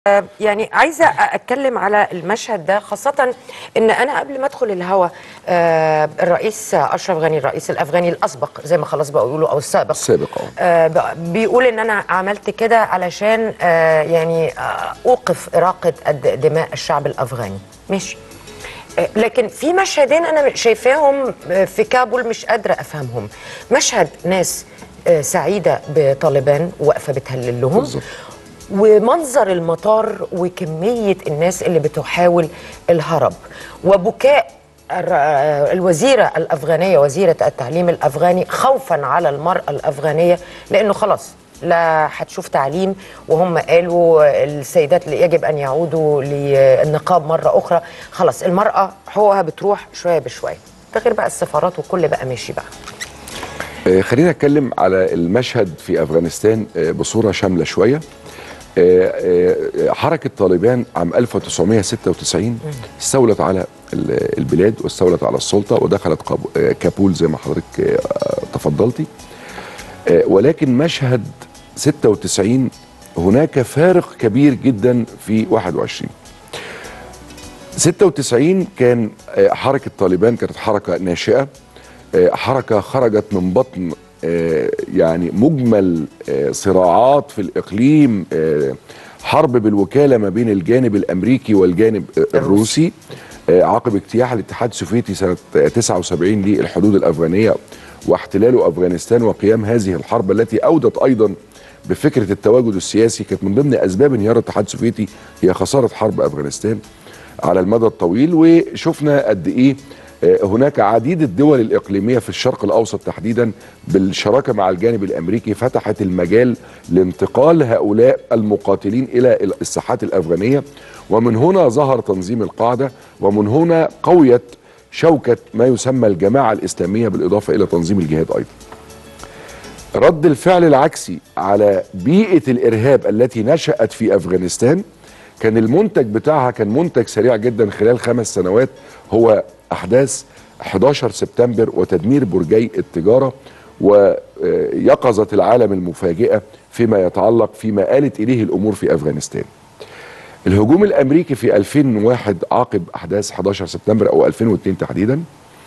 يعني عايزه اتكلم على المشهد ده خاصه ان انا قبل ما ادخل الهوا آه، الرئيس اشرف غني الرئيس الافغاني الاسبق زي ما خلاص بقوا يقولوا او السابق السابق اه آه، بق- بيقول ان انا عملت كده علشان آه، يعني آه، اوقف اراقه الد- دماء الشعب الافغاني ماشي آه، لكن في مشهدين انا شايفاهم آه، في كابول مش قادره افهمهم مشهد ناس آه، سعيده بطالبان واقفه بتهلل لهم بالظبط. ومنظر المطار وكمية الناس اللي بتحاول الهرب وبكاء الر- الوزيرة الأفغانية وزيرة التعليم الأفغاني خوفا على المرأة الأفغانية لأنه خلاص لا هتشوف تعليم وهم قالوا السيدات اللي يجب أن يعودوا للنقاب مرة أخرى خلاص المرأة حقوقها بتروح شوية بشوية ده غير بقى السفارات وكل بقى ماشي بقى آه، خلينا نتكلم على المشهد في افغانستان آه، بصوره شامله شويه آه، آه، حركه طالبان عام 1996 استولت على ال- البلاد واستولت على السلطه ودخلت قاب- آه، كابول زي ما حضرتك آه، تفضلتي آه، ولكن مشهد 96 هناك فارق كبير جدا في 21 96 كان آه، حركة طالبان كانت حركة ناشئة آه، حركة خرجت من بطن آه، يعني مجمل آه، صراعات في الإقليم آه، حرب بالوكالة ما بين الجانب الأمريكي والجانب آه، الروسي آه، عقب اجتياح الاتحاد السوفيتي سنة آه، 79 للحدود الأفغانية واحتلال أفغانستان وقيام هذه الحرب التي أودت أيضا بفكرة التواجد السياسي كانت من ضمن أسباب انهيار الاتحاد السوفيتي هي خسارة حرب أفغانستان على المدى الطويل وشفنا قد ايه آه، هناك عديد الدول الإقليمية في الشرق الأوسط تحديدا بالشراكة مع الجانب الأمريكي فتحت المجال لانتقال هؤلاء المقاتلين إلى الساحات الأفغانية ومن هنا ظهر تنظيم القاعدة ومن هنا قويت شوكة ما يسمى الجماعة الإسلامية بالإضافة إلى تنظيم الجهاد أيضا رد الفعل العكسي على بيئة الإرهاب التي نشأت في أفغانستان كان المنتج بتاعها كان منتج سريع جدا خلال خمس سنوات هو أحداث 11 سبتمبر وتدمير برجي التجارة ويقظة العالم المفاجئة فيما يتعلق فيما آلت إليه الأمور في أفغانستان الهجوم الأمريكي في 2001 عقب أحداث 11 سبتمبر أو 2002 تحديداً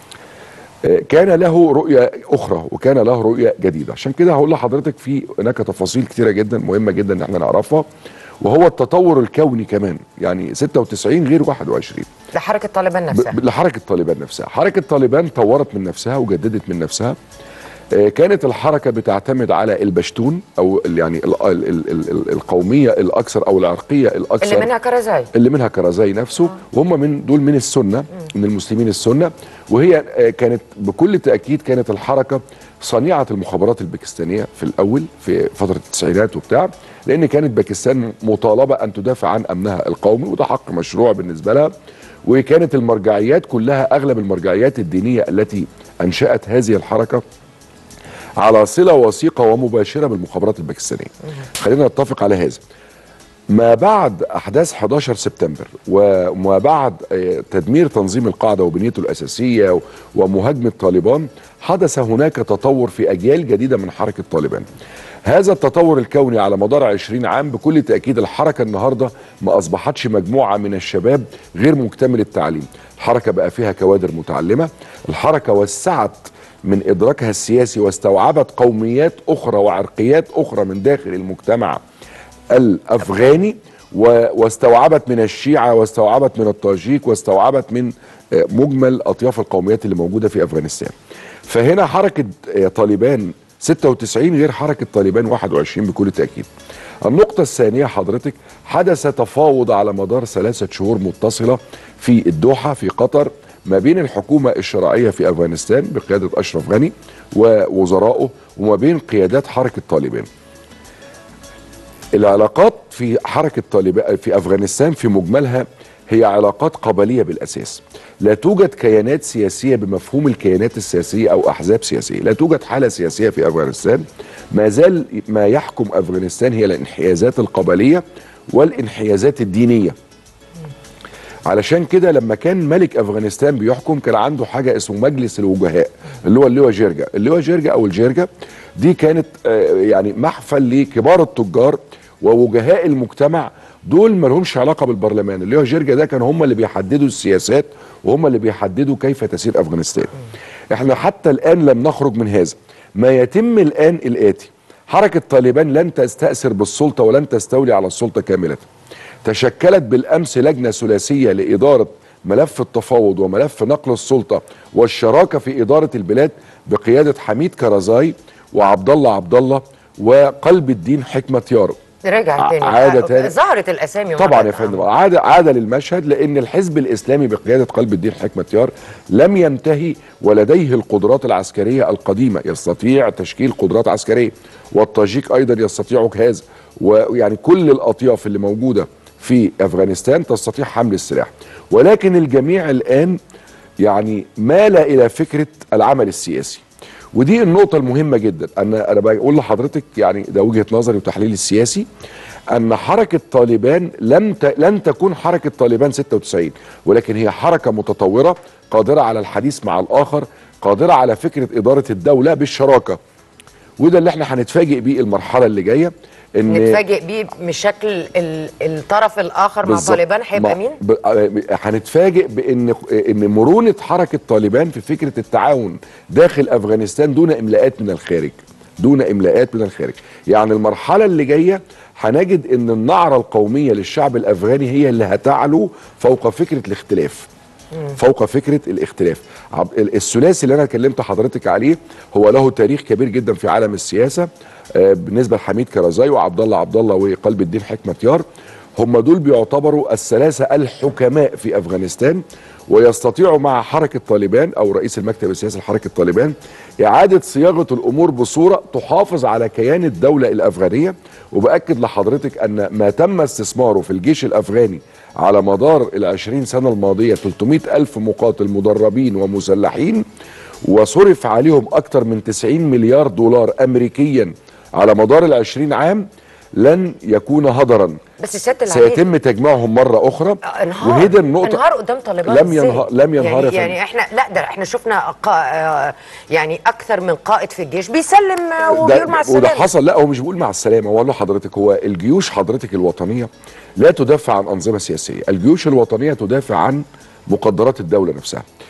كان له رؤية أخرى وكان له رؤية جديدة عشان كده هقول لحضرتك في هناك تفاصيل كتيرة جدا مهمة جدا ان احنا نعرفها وهو التطور الكوني كمان يعني 96 غير 21 لحركة طالبان نفسها ب- لحركة طالبان نفسها حركة طالبان طورت من نفسها وجددت من نفسها آه، كانت الحركة بتعتمد على البشتون أو ال- يعني ال- ال- ال- ال- القومية الأكثر أو العرقية الأكثر اللي منها كرزاي اللي منها كرزاي نفسه وهم من دول من السنه من المسلمين السنه وهي آه، كانت بكل تاكيد كانت الحركه صنيعه المخابرات الباكستانيه في الاول في فتره التسعينات وبتاع لان كانت باكستان مطالبه ان تدافع عن امنها القومي وده حق مشروع بالنسبه لها وكانت المرجعيات كلها اغلب المرجعيات الدينيه التي انشات هذه الحركه على صله وثيقه ومباشره بالمخابرات الباكستانيه خلينا نتفق على هذا ما بعد احداث 11 سبتمبر وما بعد آه، تدمير تنظيم القاعده وبنيته الاساسيه ومهاجمه طالبان حدث هناك تطور في اجيال جديده من حركه طالبان. هذا التطور الكوني على مدار 20 عام بكل تاكيد الحركه النهارده ما اصبحتش مجموعه من الشباب غير مكتمل التعليم، الحركه بقى فيها كوادر متعلمه، الحركه وسعت من ادراكها السياسي واستوعبت قوميات اخرى وعرقيات اخرى من داخل المجتمع الافغاني و- واستوعبت من الشيعه واستوعبت من الطاجيك واستوعبت من آه، مجمل اطياف القوميات اللي موجوده في افغانستان. فهنا حركه آه، طالبان 96 غير حركه طالبان 21 بكل تاكيد. النقطة الثانية حضرتك حدث تفاوض على مدار ثلاثة شهور متصلة في الدوحة في قطر ما بين الحكومة الشرعية في أفغانستان بقيادة أشرف غني ووزرائه وما بين قيادات حركة طالبان العلاقات في حركة طالبان في أفغانستان في مجملها هي علاقات قبلية بالأساس لا توجد كيانات سياسية بمفهوم الكيانات السياسية أو أحزاب سياسية لا توجد حالة سياسية في أفغانستان ما زال ما يحكم أفغانستان هي الانحيازات القبلية والانحيازات الدينية علشان كده لما كان ملك افغانستان بيحكم كان عنده حاجه اسمه مجلس الوجهاء اللي هو اللواء جيرجا اللواء جيرجا او الجيرجا دي كانت آه، يعني محفل لكبار التجار ووجهاء المجتمع دول ما لهمش علاقه بالبرلمان اللي هو جرجا ده كان هم اللي بيحددوا السياسات وهم اللي بيحددوا كيف تسير افغانستان احنا حتى الان لم نخرج من هذا ما يتم الان الاتي حركه طالبان لن تستاثر بالسلطه ولن تستولي على السلطه كامله تشكلت بالامس لجنه ثلاثيه لاداره ملف التفاوض وملف نقل السلطه والشراكه في اداره البلاد بقياده حميد كرزاي وعبد الله عبد الله وقلب الدين حكمه يارو رجع تاني عادة آه، تاني. ظهرت الاسامي طبعا مرة. يا فندم عاد عاد للمشهد لان الحزب الاسلامي بقياده قلب الدين حكمه يار لم ينتهي ولديه القدرات العسكريه القديمه يستطيع تشكيل قدرات عسكريه والتاجيك ايضا يستطيع هذا ويعني كل الاطياف اللي موجوده في افغانستان تستطيع حمل السلاح ولكن الجميع الان يعني مال الى فكره العمل السياسي ودي النقطة المهمة جدا أنا أنا بقول لحضرتك يعني ده وجهة نظري وتحليلي السياسي أن حركة طالبان لم ت... لن تكون حركة طالبان 96 ولكن هي حركة متطورة قادرة على الحديث مع الآخر قادرة على فكرة إدارة الدولة بالشراكة وده اللي احنا هنتفاجئ بيه المرحلة اللي جاية ان نتفاجئ بيه بشكل ال- الطرف الاخر مع بالظبط. طالبان هيبقى ما- مين؟ ب- آه، هنتفاجئ بان ان مرونه حركه طالبان في فكره التعاون داخل افغانستان دون املاءات من الخارج دون املاءات من الخارج يعني المرحله اللي جايه هنجد ان النعره القوميه للشعب الافغاني هي اللي هتعلو فوق فكره الاختلاف فوق فكره الاختلاف عب- ال- الثلاثي اللي انا كلمت حضرتك عليه هو له تاريخ كبير جدا في عالم السياسه آه، بالنسبه لحميد كرزاي وعبد الله عبد الله وقلب الدين حكمه يار هم دول بيعتبروا الثلاثه الحكماء في افغانستان ويستطيعوا مع حركه طالبان او رئيس المكتب السياسي لحركه طالبان اعاده صياغه الامور بصوره تحافظ على كيان الدوله الافغانيه وباكد لحضرتك ان ما تم استثماره في الجيش الافغاني على مدار العشرين سنة الماضية 300 ألف مقاتل مدربين ومسلحين وصرف عليهم أكثر من 90 مليار دولار أمريكيا على مدار العشرين عام لن يكون هدرا بس سياده العميد سيتم تجميعهم مرة أخرى آه، انهار وهي دي النقطة انهار قدام طالبان لم إزاي؟ ينهار لم ينهار يعني, يا فندم. يعني احنا لا ده احنا شفنا قا آه، يعني اكثر من قائد في الجيش بيسلم آه، وبيقول مع ده السلامه وده حصل لا هو مش بيقول مع السلامه هو قال له حضرتك هو الجيوش حضرتك الوطنيه لا تدافع عن انظمه سياسيه الجيوش الوطنيه تدافع عن مقدرات الدوله نفسها